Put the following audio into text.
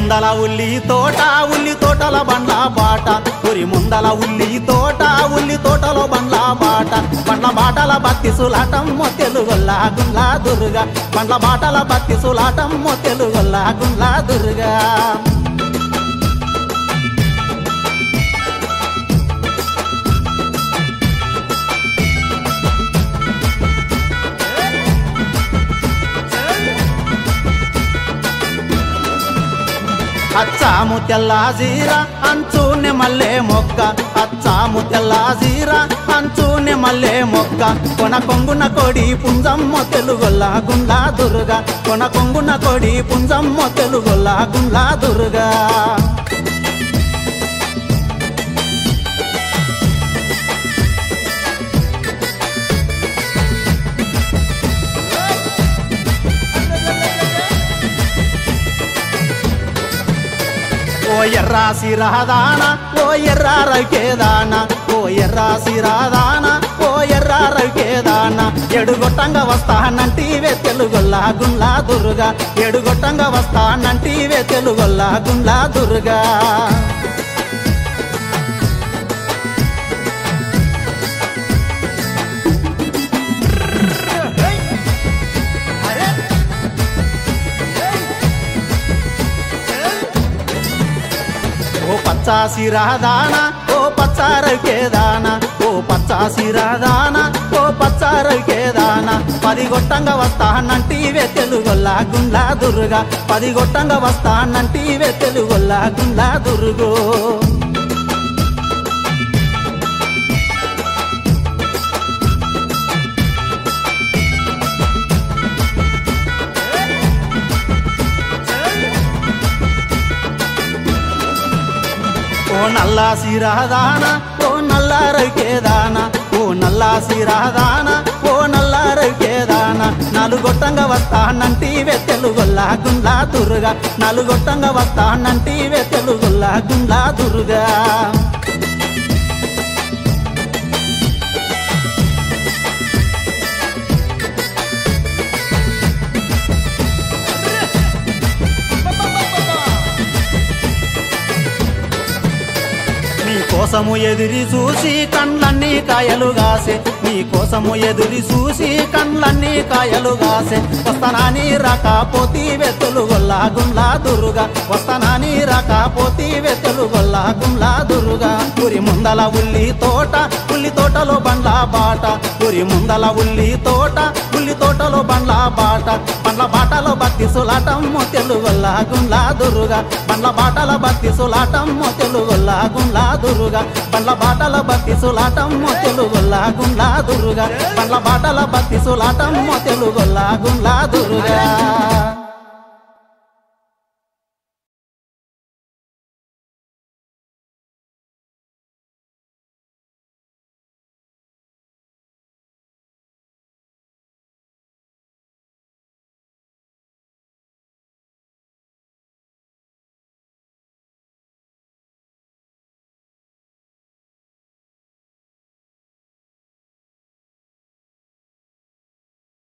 ముందల ఉల్లి తోట ఉల్లి తోటల బండ్ల బాట పురి ముందల ఉల్లి తోట ఉల్లి తోటలో బండ్ల బాట బండ్ల బాటల బత్తి సులాటం తెలుగొల్లా గుండ్లా దుర్గా బండ్ల బాటల బత్తి సులాటం తెలుగొల్లా గుండ్లా దుర్గా అచ్చాము తెల్ల జీరా అంచూనే మల్లె మొక్క అచ్చాము తెల్ల జీరా అంచూనే మల్లె మొక్క కొన కొంగున కొడి పుంజమ్మ తెలుగొల్లా గుండ్లా దుర్గా కొన కొంగున కొడి పుంజమ్మ తెలుగొల్లా గుండ్లా దుర్గా ఓ ఎర్రా సిరాదాన ఓ ఎర్రా రవికేదాన ఓ ఎర్రా సిరాదాన ఓ ఎర్రా రవికేదాన ఎడుగొట్టంగా వస్తానంటీవే తెలుగొల్లా గుండ్లా దుర్గా ఎడుగొట్టంగా వస్తానంటీవే తెలుగొల్లా గుండ్లా దుర్గా ఓ పచ్చాసి రాదానా ఓ పచ్చారకేదానా ఓ పచ్చాసి రాదానా ఓ పచ్చారకేదానా పది గొట్టంగా వస్తానంటీవే తెలుగొల్లా గుండ్లా దుర్గా పది గొట్టంగా వస్తానంటీవే తెలుగొల్లా గుండ్లా దుర్గో ఓ నల్లా సిరాదానా ఓ నల్లా రవికేదానా ఓ నల్లా సిరాదానా ఓ నల్లా రవికేదానా నలుగొట్టంగా వస్తానంటీవే తెలుగొల్లా గుండ్లా దుర్గా నలుగొట్టంగా వస్తానంటీవే తెలుగొల్లా గుండ్లా దుర్గా నీ కోసము ఎదురి చూసి కండ్లన్నీ కాయలు గాసే నీ కోసము ఎదురి చూసి కండ్లన్నీ కాయలు గాసే వస్తానాని రాకపోతీ వెతులు గొల్లా గుండ్లా దుర్గా వస్తానాని రాకపోతీ వెతులు గొల్లా గుండ్లా దుర్గా పురి ముందల ఉల్లి తోట ఉల్లి తోటలో బండ్ల బాట పురి ముందల ఉల్లి తోట ఉల్లి తోటలో బండ్ల బాట బండ్ల బాటలో బత్తి సులాటం తెలుగొల్లా గుండ్లా దుర్గా బండ్ల బాటల బత్తి సులాటం తెలుగొల్లా గుండ్లా దుర్గా బండ్ల బాటల బత్తి సులాటం తెలుగొల్లా గుండ్లా దుర్గా బండ్ల బాటల బత్తి సులాటం తెలుగొల్లా గుండ్లా దుర్గా